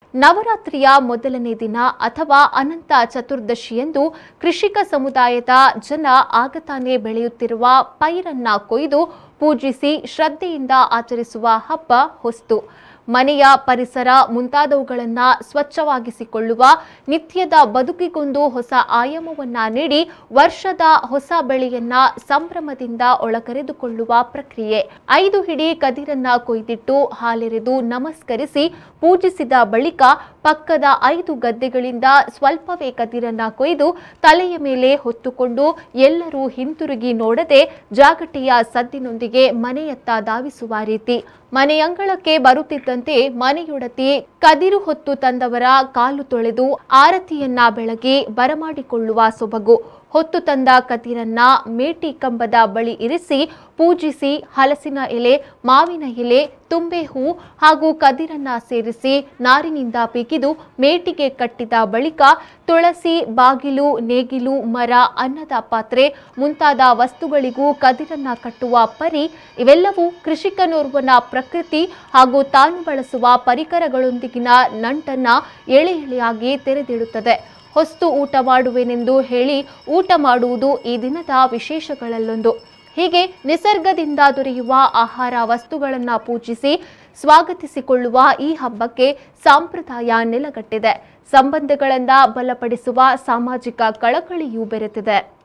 ನವರಾತ್ರಿಯ ಮೊದಲನೇ ದಿನ ಅಥವಾ ಅನಂತ ಚತುರ್ದಶಿಯಂದು ಕೃಷಿಕ ಸಮುದಾಯದ ಜನ ಆಗತಾನೆ ಬೆಳೆಯುತ್ತಿರುವ ಪೈರನ್ನ ಕೊಯ್ದು ಪೂಜಿಸಿ ಶ್ರದ್ಧೆಯಿಂದ ಆಚರಿಸುವ ಹಬ್ಬ ಹೊಸ್ತು ಮನೆಯ ಪರಿಸರ ಮುಂತಾದವುಗಳನ್ನು ಸ್ವಚ್ಛವಾಗಿಸಿಕೊಳ್ಳುವ ನಿತ್ಯದ ಬದುಕಿಗೊಂದು ಹೊಸ ಆಯಾಮವನ್ನ ನೀಡಿ ವರ್ಷದ ಹೊಸ ಬೆಳೆಯನ್ನ ಸಂಭ್ರಮದಿಂದ ಒಳಕರೆದುಕೊಳ್ಳುವ ಪ್ರಕ್ರಿಯೆ ಐದು ಹಿಡಿ ಕದಿರನ್ನ ಕೊಯ್ದಿಟ್ಟು ಹಾಲೆರೆದು ನಮಸ್ಕರಿಸಿ ಪೂಜಿಸಿದ ಬಳಿಕ ಪಕ್ಕದ ಐದು ಗದ್ದೆಗಳಿಂದ ಸ್ವಲ್ಪವೇ ಕದಿರನ್ನ ಕೊಯ್ದು ತಲೆಯ ಮೇಲೆ ಹೊತ್ತುಕೊಂಡು ಎಲ್ಲರೂ ಹಿಂತಿರುಗಿ ನೋಡದೆ ಜಾಗಟೆಯ ಸದ್ದಿನೊಂದಿಗೆ ಮನೆಯತ್ತ ಧಾವಿಸುವ ರೀತಿ ಮನೆಯಂಗಳಕ್ಕೆ ಬರುತ್ತಿದ್ದಂತೆ ಮನೆಯೊಡತಿ ಕದಿರು ಹೊತ್ತು ತಂದವರ ಕಾಲು ತೊಳೆದು ಆರತಿಯನ್ನ ಬೆಳಗಿ ಬರಮಾಡಿಕೊಳ್ಳುವ ಸೊಬಗು ಹೊತ್ತು ತಂದ ಕದಿರನ್ನ ಮೇಟಿ ಕಂಬದ ಬಳಿ ಇರಿಸಿ ಪೂಜಿಸಿ ಹಲಸಿನ ಎಲೆ ಮಾವಿನ ಎಲೆ ತುಂಬೆ ಹೂ ಹಾಗೂ ಕದಿರನ್ನ ಸೇರಿಸಿ ನಾರಿನಿಂದ ಬಿಗಿದು ಮೇಟಿಗೆ ಕಟ್ಟಿದ ಬಳಿಕ ತುಳಸಿ ಬಾಗಿಲು ನೇಗಿಲು ಮರ ಅನ್ನದ ಪಾತ್ರೆ ಮುಂತಾದ ವಸ್ತುಗಳಿಗೂ ಕದಿರನ್ನ ಕಟ್ಟುವ ಪರಿ ಇವೆಲ್ಲವೂ ಕೃಷಿಕನೋರ್ವನ ಪ್ರಕೃತಿ ಹಾಗೂ ತಾನು ಬಳಸುವ ಪರಿಕರಗಳೊಂದಿಗಿನ ನಂಟನ್ನ ಎಳೆ ಎಳೆಯಾಗಿ ತೆರೆದಿಡುತ್ತದೆ ಹೊಸ್ತು ಊಟ ಮಾಡುವೆನೆಂದು ಹೇಳಿ ಊಟ ಮಾಡುವುದು ಈ ದಿನದ ವಿಶೇಷಗಳಲ್ಲೊಂದು ಹೀಗೆ ನಿಸರ್ಗದಿಂದ ದೊರೆಯುವ ಆಹಾರ ವಸ್ತುಗಳನ್ನು ಪೂಜಿಸಿ ಸ್ವಾಗತಿಸಿಕೊಳ್ಳುವ ಈ ಹಬ್ಬಕ್ಕೆ ಸಂಪ್ರದಾಯ ನೆಲಗಟ್ಟಿದೆ ಸಂಬಂಧಗಳಿಂದ ಬಲಪಡಿಸುವ ಸಾಮಾಜಿಕ ಕಳಕಳಿಯೂ ಬೆರೆತಿದೆ